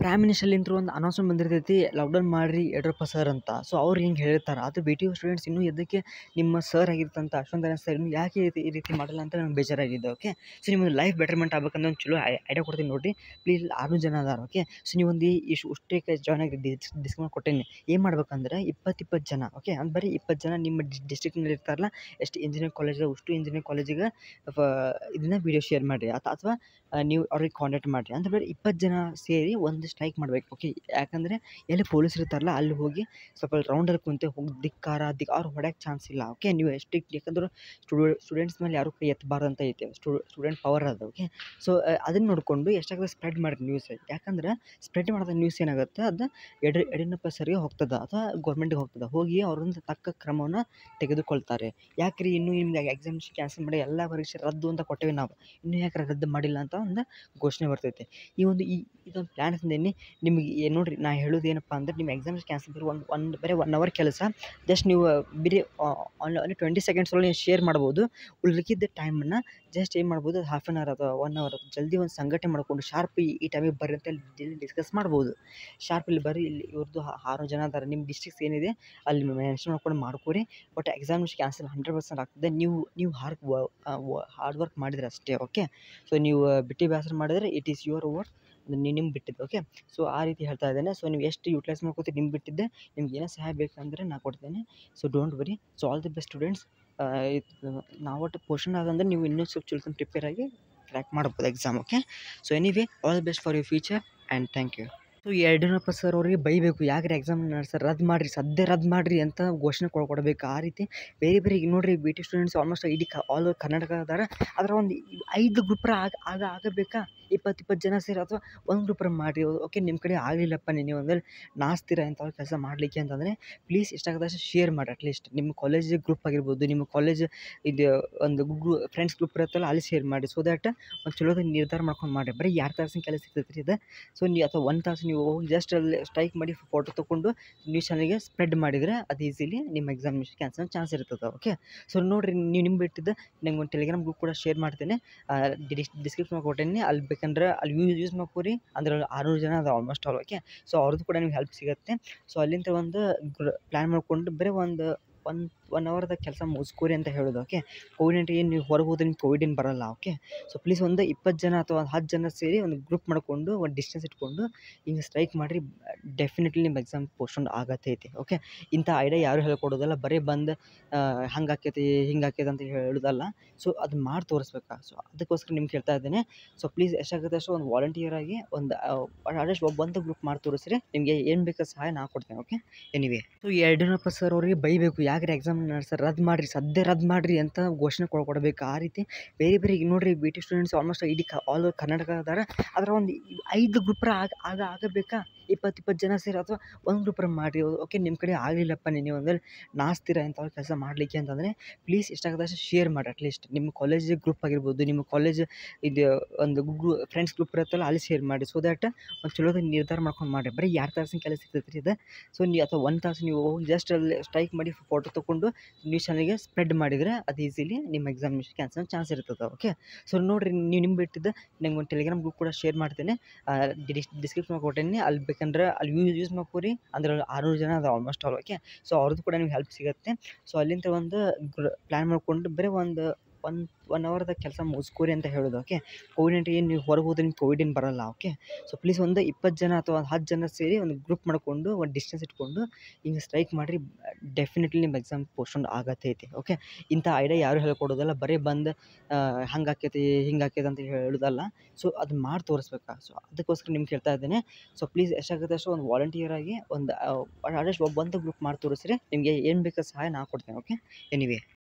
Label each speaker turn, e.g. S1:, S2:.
S1: prime ಮಿನಿಸ್ಟರ್ಲಿಂತ್ರ ಒಂದು announcement ಬಂದಿರ್ತೈತಿ lockdown ಮಾಡಿರಿ Yediyurappa sir ಅಂತ ಸೊ ಅವ್ರು ಹಿಂಗೆ ಹೇಳ್ತಾರೆ ಅದು ಬಿ ಟಿ ಯು ಸ್ಟೂಡೆಂಟ್ಸ್ ಇನ್ನೂ ಎದಕ್ಕೆ ನಿಮ್ಮ ಸರ್ ಆಗಿರ್ತಂತ ಅಶ್ವಂತ್ ಸರ್ ಇನ್ನೂ ಯಾಕೆ ಈ ರೀತಿ ಈ ರೀತಿ ಮಾಡಿಲ್ಲ ಅಂತ ನಂಗೆ ಬೇಜಾರಾಗಿದೆ ಓಕೆ ಸೊ ನಿಮ್ಮದು ಲೈಫ್ ಬೆಟರ್ಮೆಂಟ್ ಆಗ್ಬೇಕಂದ್ರೆ ಒಂದು ಚಲೋ ಐಡಿಯಾ ಕೊಡ್ತೀನಿ ನೋಡಿರಿ ಪ್ಲೀಸ್ ಆರುನೂರು ಜನ ಅದಾರ ಓಕೆ ಸೊ ನೀವು ಒಂದು ಇಷ್ಟು ಉಷ್ಟಕ್ಕೆ ಜಾಯ್ನ್ ಆಗಿ ಡಿಸ್ಕೌಂಟ್ ಕೊಟ್ಟೇನಿ ಏನು ಮಾಡ್ಬೇಕಂದ್ರೆ ಇಪ್ಪತ್ತು ಇಪ್ಪತ್ತು ಜನ ಓಕೆ ಅಂದ್ರೆ ಬರೀ ಇಪ್ಪತ್ತು ಜನ ನಿಮ್ಮ ಡಿಸ್ಟ್ರಿಕ್ನಲ್ಲಿ ಇರ್ತಾರಲ್ಲ ಎಷ್ಟು ಇಂಜಿನಿಯರಿಂಗ್ ಕಾಲೇಜ್ ಅಷ್ಟು ಇಂಜಿನಿಯರಿಂಗ್ ಕಾಲೇಜಿಗೆ ಇದನ್ನ ವೀಡಿಯೋ ಶೇರ್ ಮಾಡಿರಿ ಅಥವಾ ನೀವು ಅವ್ರಿಗೆ ಕಾಂಟ್ಯಾಕ್ಟ್ ಮಾಡಿರಿ ಅಂದ್ರೆ ಬರೀ ಇಪ್ಪತ್ತು ಜನ ಸೇರಿ ಒಂದು ಸ್ಟ್ರೈಕ್ ಮಾಡ್ಬೇಕು ಓಕೆ ಯಾಕಂದರೆ ಎಲ್ಲಿ ಪೊಲೀಸ್ ಇರ್ತಾರಲ್ಲ ಅಲ್ಲಿ ಹೋಗಿ ಸ್ವಲ್ಪ ರೌಂಡಲ್ಲಿ ಕುಂತು ಹೋಗಿ ಧಿಕ್ಕಾರ ದಿಕ್ ಅವ್ರು ಹೊಡ್ಯಕ್ಕೆ ಚಾನ್ಸ್ ಇಲ್ಲ ಓಕೆ ನೀವು ಎಷ್ಟಕ್ಕೆ ಯಾಕಂದ್ರೆ ಸ್ಟುಡೆ ಸ್ಟೂಡೆಂಟ್ಸ್ ಮೇಲೆ ಯಾರೂ ಕೈ ಎತ್ತಬಾರ್ದು ಅಂತ ಐತೆ ಸ್ಟೂಡೆಂಟ್ ಪವರ್ ಅದು ಓಕೆ ಸೊ ಅದನ್ನು ನೋಡಿಕೊಂಡು ಎಷ್ಟಾಗ್ತದೆ ಸ್ಪ್ರೆಡ್ ಮಾಡಿರಿ ನ್ಯೂಸ್ ಯಾಕಂದ್ರೆ ಸ್ಪ್ರೆಡ್ ಮಾಡಿದ ನ್ಯೂಸ್ ಏನಾಗುತ್ತೆ ಅದು ಯಡಿ ಯಡಿಯೂರಪ್ಪ ಸರ್ಗೆ ಹೋಗ್ತದೆ ಅಥವಾ ಗೌರ್ಮೆಂಟಿಗೆ ಹೋಗ್ತದೆ ಹೋಗಿ ಅವ್ರನ್ನ ತಕ್ಕ ಕ್ರಮವನ್ನು ತೆಗೆದುಕೊಳ್ತಾರೆ ಯಾಕೆ ರೀ ಇನ್ನೂ ನಿಮ್ಗೆ ಎಕ್ಸಾಮ್ಸ್ ಕ್ಯಾನ್ಸಲ್ ಮಾಡಿ ಎಲ್ಲ ಪರೀಕ್ಷೆ ರದ್ದು ಅಂತ ಕೊಟ್ಟೇವೆ ನಾವು ಇನ್ನೂ ಯಾಕೆ ರದ್ದು ಮಾಡಿಲ್ಲ ಅಂತ ಒಂದು ಘೋಷಣೆ ಬರ್ತೈತೆ ಈ ಒಂದು ಈ ಇದೊಂದು ಪ್ಲ್ಯಾನ್ ತಂದೇನಿ ನಿಮಗೆ ಏನು ನೋಡಿರಿ ನಾ ಹೇಳೋದು ಏನಪ್ಪ ಅಂದ್ರೆ ನಿಮ್ಮ ಎಕ್ಸಾಮ್ಸ್ ಕ್ಯಾನ್ಸಲ್ ಬರೀ ಒಂದು ಒಂದು ಬರೀ ಒನ್ ಅವರ್ ಕೆಲಸ ಜಸ್ಟ್ ನೀವು ಬರೀ ಆನ್ಲಿ ಟ್ವೆಂಟಿ ಸೆಕೆಂಡ್ಸ್ ಒಳಗೆ ನೀವು ಶೇರ್ ಮಾಡ್ಬೋದು ಉಳ್ಕಿದ್ದ ಟೈಮನ್ನು ಜಸ್ಟ್ ಏನು ಮಾಡ್ಬೋದು ಹಾಫ್ ಆನ್ ಅವರ್ ಅಥವಾ ಒನ್ ಅವರ್ ಜಲ್ದಿ ಒಂದು ಸಂಘಟನೆ ಮಾಡಿಕೊಂಡು ಶಾರ್ಪ್ ಈ ಟೈಮಿಗೆ ಬರ್ರಿ ಅಂತ ಇಲ್ಲಿ ಡಿಸ್ಕಸ್ ಮಾಡ್ಬೋದು ಶಾರ್ಪ್ ಇಲ್ಲಿ ಬರ್ರಿ ಇಲ್ಲಿ ಇವ್ರದ್ದು ಆರು ಜನ ಅದಾರೆ ನಿಮ್ಮ ಡಿಸ್ಟ್ರಿಕ್ಸ್ ಏನಿದೆ ಅಲ್ಲಿ ಮೆನ್ಷನ್ ಮಾಡ್ಕೊಂಡು ಮಾಡ್ಕೊರಿ but exams cancel hundred percent ಆಗ್ತದೆ ನೀವು ನೀವು ಹಾರ್ಡ್ ಹಾರ್ಡ್ ವರ್ಕ್ ಮಾಡಿದ್ರೆ ಅಷ್ಟೇ ಓಕೆ ಸೊ ನೀವು ಬಿಟ್ಟು ಬೇಸರ ಮಾಡಿದರೆ ಇಟ್ ಈಸ್ ಯುವರ್ ವರ್ಕ್ ನೀವು ನಿಮ್ಗೆ ಬಿಟ್ಟಿದ್ದು ಓಕೆ ಸೊ ಆ ರೀತಿ ಹೇಳ್ತಾ ಇದ್ದೇನೆ ಸೊ ನೀವು ಎಷ್ಟು ಯುಟಿಲೈಸ್ ಮಾಡ್ಕೋತೀರಿ ನಿಮ್ಗೆ ಬಿಟ್ಟಿದ್ದೆ ನಿಮ್ಗೆ ಏನೋ ಸಹಾಯ ಬೇಕಂದರೆ ನಾ ಕೊಡ್ತೇನೆ so don't worry so all the best students ನಾವು ಒಟ್ಟು ಪೋರ್ಷನ್ ಆದಂದ್ರೆ ನೀವು ಇನ್ನೂ ಸ್ವಲ್ಪ ಚುಲ್ಕನ್ ಪ್ರಿಪೇರ್ ಆಗಿ ಕ್ರ್ಯಾಕ್ ಮಾಡ್ಬೋದು exam okay so anyway all the best for your future and thank you so Yediyurappa sir ಅವ್ರಿಗೆ ಬೈಬೇಕು ಯಾಕ್ರಿ ಎಕ್ಸಾಮ್ ಸರ್ ರದ್ದು ಮಾಡಿರಿ ಸದ್ಯ ರದ್ದು ಮಾಡಿರಿ ಅಂತ ಘೋಷಣೆ ಕೊಡ್ ಕೊಡಬೇಕು ಆ ರೀತಿ ಬೇರೆ ಬೇರೆ ಈಗ ನೋಡಿರಿ ಬಿ ಟಿ ಸ್ಟೂಡೆಂಟ್ಸ್ ಆಲ್ಮೋಸ್ಟ್ ಇಡೀ ಕ ಆಲ್ ಓವರ್ ಕರ್ನಾಟಕ ಅದಾರ ಅದರ ಒಂದು ಐದು ಗ್ರೂಪ್ರ ಆಗ ಆಗ ಆಗಬೇಕಾ ಇಪ್ಪತ್ತು ಇಪ್ಪತ್ತು ಜನ ಸೇರಿ ಅಥವಾ ಒಂದು ಗ್ರೂಪ್ರ ಮಾಡಿರಿ ಓಕೆ ನಿಮ್ಮ ಕಡೆ ಆಗಲಿಲ್ಲಪ್ಪ ನೀವು ಅಂದರೆ ನಾಸ್ತೀರ ಇಂಥವ್ರು ಕೆಲಸ ಮಾಡಲಿಕ್ಕೆ ಅಂತಂದರೆ ಪ್ಲೀಸ್ ಎಷ್ಟಾಗದಷ್ಟು ಶೇರ್ ಮಾಡಿ ಅಟ್ಲೀಸ್ಟ್ ನಿಮ್ಮ ಕಾಲೇಜ್ ಗ್ರೂಪ್ ಆಗಿರ್ಬೋದು ನಿಮ್ಮ ಕಾಲೇಜ್ ಇದು ಒಂದು ಗ್ರೂ ಫ್ರೆಂಡ್ಸ್ ಗ್ರೂಪ್ ಇರುತ್ತಲ್ಲ ಅಲ್ಲಿ ಶೇರ್ ಮಾಡಿ ಸೊ ದ್ಯಾಟ್ ಒಂದು ಚಲೋದ ನಿರ್ಧಾರ ಮಾಡ್ಕೊಂಡು ಮಾಡಿರಿ ಬರೀ ಎರಡು ತಾಸಿನ ಕೆಲಸ ಇರ್ತೈತೆ ರೀ ಇದು ಸೊ ನೀವು ಅಥವಾ ಒಂದು ತಾಸು ನೀವು ಹೋಗಿ ಜಸ್ಟ್ ಅಲ್ಲಿ ಸ್ಟ್ರೈಕ್ ಮಾಡಿ ಫೋಟೋ ತೊಗೊಂಡು ನ್ಯೂಸ್ ಚಾನಲ್ಗೆ ಸ್ಪ್ರೆಡ್ ಮಾಡಿದರೆ ಅದು ಈಸಿಲಿ ನಿಮ್ಮ ಎಕ್ಸಾಮಿನೇಷನ್ ಕ್ಯಾನ್ಸಲ್ ಚಾನ್ಸ್ ಇರ್ತದೆ ಓಕೆ ಸೊ ನೋಡಿರಿ ನೀವು ನಿಮ್ಮ ಬಿಟ್ಟಿದ್ದು ನಂಗೆ ಒಂದು ಟೆಲಿಗ್ರಾಮ್ ಗ್ರೂಪ್ ಕೂಡ ಶೇರ್ ಮಾಡ್ತೇನೆ ಡಿಸ್ಕ್ರಿಪ್ಷನ್ ಕೊಟ್ಟೇನೆ ಅಲ್ಲಿ ಬೇಕಂದ್ರೆ ಅಲ್ಲಿ ಯೂಸ್ ಯೂಸ್ ಮಾಡ್ಕೋರಿ ಅಂದ್ರೆ ಆರುನೂರು ಜನ ಅದು ಆಲ್ಮೋಸ್ಟ್ ಆಲ್ ಓಕೆ ಸೊ ಅವ್ರದ್ದು ಕೂಡ ನಿಮ್ಗೆ ಹೆಲ್ಪ್ ಸಿಗುತ್ತೆ ಸೊ ಅಲ್ಲಿಂದ ಒಂದು ಗ್ರ ಪ್ಲ್ಯಾನ್ ಮಾಡಿಕೊಂಡು ಬರೀ ಒಂದು ಒನ್ ಒನ್ ಅವರ್ದಾಗ ಕೆಲಸ ಮುಗಿಸ್ಕೋರಿ ಅಂತ ಹೇಳೋದು ಓಕೆ ಕೋವಿಡ್ ನೈನ್ಟೀನ್ ನೀವು ಹೊರಗೆ ಹೋದ್ರೆ ನಿಮ್ಗೆ ಕೋವಿಡ್ ಏನು ಬರೋಲ್ಲ ಓಕೆ ಸೊ ಪ್ಲೀಸ್ ಒಂದು ಇಪ್ಪತ್ತು ಜನ ಅಥವಾ ಒಂದು ಹತ್ತು ಜನ ಸೇರಿ ಒಂದು ಗ್ರೂಪ್ ಮಾಡಿಕೊಂಡು ಒಂದು ಡಿಸ್ಟೆನ್ಸ್ ಇಟ್ಕೊಂಡು ಹಿಂಗೆ ಸ್ಟ್ರೈಕ್ ಮಾಡಿರಿ ಡೆಫಿನೆಟ್ಲಿ ನಿಮ್ಮ ಎಕ್ಸಾಮ್ ಪೋಸ್ಟ್ಪೋನ್ ಆಗತ್ತೈತಿ ಓಕೆ ಇಂಥ ಐಡಿಯಾ ಯಾರೂ ಹೇಳ್ಕೊಡೋದಲ್ಲ ಬರೀ ಬಂದು ಹಂಗೆ ಆಕೈತಿ ಹಿಂಗೆ ಆಕೈತಿ ಅಂತ ಹೇಳೋದಲ್ಲ ಸೊ ಅದನ್ನ ಮಾಡಿ ತೋರಿಸ್ಬೇಕಾ ಸೊ ಅದಕ್ಕೋಸ್ಕರ ನಿಮ್ಗೆ ಹೇಳ್ತಾ ಇದ್ದೇನೆ ಸೊ ಪ್ಲೀಸ್ ಎಷ್ಟಾಗುತ್ತೆ ಅಷ್ಟು ಒಂದು ವಾಲಂಟಿಯರ್ ಆಗಿ ಒಂದು ಅಟ್ಲೀಸ್ಟ್ ಒಬ್ಬಂದು ಗ್ರೂಪ್ ಮಾಡಿ ತೋರಿಸ್ರಿ ನಿಮಗೆ ಏನು ಬೇಕಾದ ಸಹಾಯ ನಾ ಕೊಡ್ತೇನೆ okay anyway so Yediyurappa sir ಅವ್ರಿಗೆ ಬೈಬೇಕು ಯಾಕ್ರಿ ಎಕ್ಸಾಮ್ ಸರ್ ರದ್ದು ಮಾಡಿರಿ ಸದ್ಯ ರದ್ದು ಮಾಡಿರಿ ಅಂತ ಘೋಷಣೆ ಕೊಡ್ ಕೊಡಬೇಕು ಆ ರೀತಿ ಬೇರೆ ಬೇರೆ ಈಗ ನೋಡಿರಿ ಬಿ ಟಿ ಸ್ಟೂಡೆಂಟ್ಸ್ ಆಲ್ಮೋಸ್ಟ್ ಇಡೀ ಕ ಆಲ್ ಓವರ್ ಕರ್ನಾಟಕ ಅದಾರ ಅದರ ಒಂದು ಐದು ಗ್ರೂಪ್ರ ಆಗ ಆಗ ಆಗಬೇಕಾ ಇಪ್ಪತ್ತು ಇಪ್ಪತ್ತು ಜನ ಸೇರಿ ಅಥವಾ ಒಂದು ಗ್ರೂಪ್ರ ಮಾಡಿರಿ ಓಕೆ ನಿಮ್ಮ ಕಡೆ ಆಗಲಿಲ್ಲಪ್ಪ ನೀವು ಅಂದರೆ ನಾಸ್ತೀರ ಇಂಥವ್ರು ಕೆಲಸ ಮಾಡಲಿಕ್ಕೆ ಅಂತಂದರೆ ಪ್ಲೀಸ್ ಎಷ್ಟಾಗದಷ್ಟು ಶೇರ್ ಮಾಡಿ ಅಟ್ಲೀಸ್ಟ್ ನಿಮ್ಮ ಕಾಲೇಜ್ ಗ್ರೂಪ್ ಆಗಿರ್ಬೋದು ನಿಮ್ಮ ಕಾಲೇಜ್ ಇದು ಒಂದು ಗ್ರೂ ಫ್ರೆಂಡ್ಸ್ ಗ್ರೂಪ್ ಇರುತ್ತಲ್ಲ ಅಲ್ಲಿ ಶೇರ್ ಮಾಡಿ ಸೊ ದ್ಯಾಟ್ ಒಂದು ಚಲೋದ ನಿರ್ಧಾರ ಮಾಡ್ಕೊಂಡು ಮಾಡಿರಿ ಬರೀ ಎರಡು ತಾಸಿನ ಕೆಲಸ ಇರ್ತೈತೆ ರೀ ಇದು ಸೊ ನೀವು ಅಥವಾ ಒಂದು ತಾಸು ನೀವು ಹೋಗಿ ಜಸ್ಟ್ ಅಲ್ಲಿ ಸ್ಟ್ರೈಕ್ ಮಾಡಿ ಫೋಟೋ ತೊಗೊಂಡು ನ್ಯೂಸ್ ಚಾನಲ್ಗೆ ಸ್ಪ್ರೆಡ್ ಮಾಡಿದರೆ ಅದು ಈಸಿಲಿ ನಿಮ್ಮ ಎಕ್ಸಾಮಿನೇಷನ್ ಕ್ಯಾನ್ಸಲ್ ಚಾನ್ಸ್ ಇರ್ತದೆ ಓಕೆ ಸೊ ನೋಡಿರಿ ನೀವು ನಿಮ್ಮ ಬಿಟ್ಟಿದ್ದು ನಂಗೆ ಒಂದು ಟೆಲಿಗ್ರಾಮ್ ಗ್ರೂಪ್ ಕೂಡ ಶೇರ್ ಮಾಡ್ತೇನೆ ಡಿಸ್ಕ್ರಿಪ್ಷನ್ ಕೊಟ್ಟೇನೆ ಅಲ್ಲಿ ಬೇಕಂದ್ರೆ ಅಲ್ಲಿ ಯೂಸ್ ಯೂಸ್ ಮಾಡ್ಕೋರಿ ಅಂದ್ರೆ ಆರುನೂರು ಜನ ಅದು ಆಲ್ಮೋಸ್ಟ್ ಆಲ್ ಓಕೆ ಸೊ ಅವ್ರದ್ದು ಕೂಡ ನಿಮ್ಗೆ ಹೆಲ್ಪ್ ಸಿಗುತ್ತೆ ಸೊ ಅಲ್ಲಿಂದ ಒಂದು ಗ್ರ ಪ್ಲ್ಯಾನ್ ಮಾಡಿಕೊಂಡು ಬರೀ ಒಂದು ಒನ್ ಒನ್ ಅವರ್ದಾಗ ಕೆಲಸ ಮುಗಿಸ್ಕೋರಿ ಅಂತ ಹೇಳೋದು ಓಕೆ ಕೋವಿಡ್ ನೈನ್ಟೀನ್ ನೀವು ಹೊರಗೆ ಹೋದ್ರೆ ನಿಮ್ಗೆ ಕೋವಿಡ್ ಏನು ಬರೋಲ್ಲ ಓಕೆ ಸೊ ಪ್ಲೀಸ್ ಒಂದು ಇಪ್ಪತ್ತು ಜನ ಅಥವಾ ಒಂದು ಹತ್ತು ಜನ ಸೇರಿ ಒಂದು ಗ್ರೂಪ್ ಮಾಡಿಕೊಂಡು ಒಂದು ಡಿಸ್ಟೆನ್ಸ್ ಇಟ್ಕೊಂಡು ಹಿಂಗೆ ಸ್ಟ್ರೈಕ್ ಮಾಡಿರಿ ಡೆಫಿನೆಟ್ಲಿ ನಿಮ್ಮ ಎಕ್ಸಾಮ್ ಪೋಸ್ಟ್ಪೋನ್ ಆಗತ್ತೈತಿ ಓಕೆ ಇಂಥ ಐಡಿಯಾ ಯಾರೂ ಹೇಳ್ಕೊಡೋದಲ್ಲ ಬರೀ ಬಂದು ಹಂಗೆ ಆಕೈತಿ ಹಿಂಗೆ ಆಕೈತಿ ಅಂತ ಹೇಳೋದಲ್ಲ ಸೊ ಅದನ್ನ ಮಾಡಿ ತೋರಿಸ್ಬೇಕಾ ಸೊ ಅದಕ್ಕೋಸ್ಕರ ನಿಮ್ಗೆ ಹೇಳ್ತಾ ಇದ್ದೇನೆ ಸೊ ಪ್ಲೀಸ್ ಎಷ್ಟಾಗುತ್ತೆ ಅಷ್ಟು ಒಂದು ವಾಲಂಟಿಯರ್ ಆಗಿ ಒಂದು ಅಟ್ಲೀಸ್ಟ್ ಒಬ್ಬಂದು ಗ್ರೂಪ್ ಮಾಡಿ ತೋರಿಸ್ರಿ ನಿಮಗೆ ಏನು ಬೇಕಾದ ಸಹಾಯ ನಾ ಕೊಡ್ತೇನೆ ಓಕೆ ಎನಿವೇ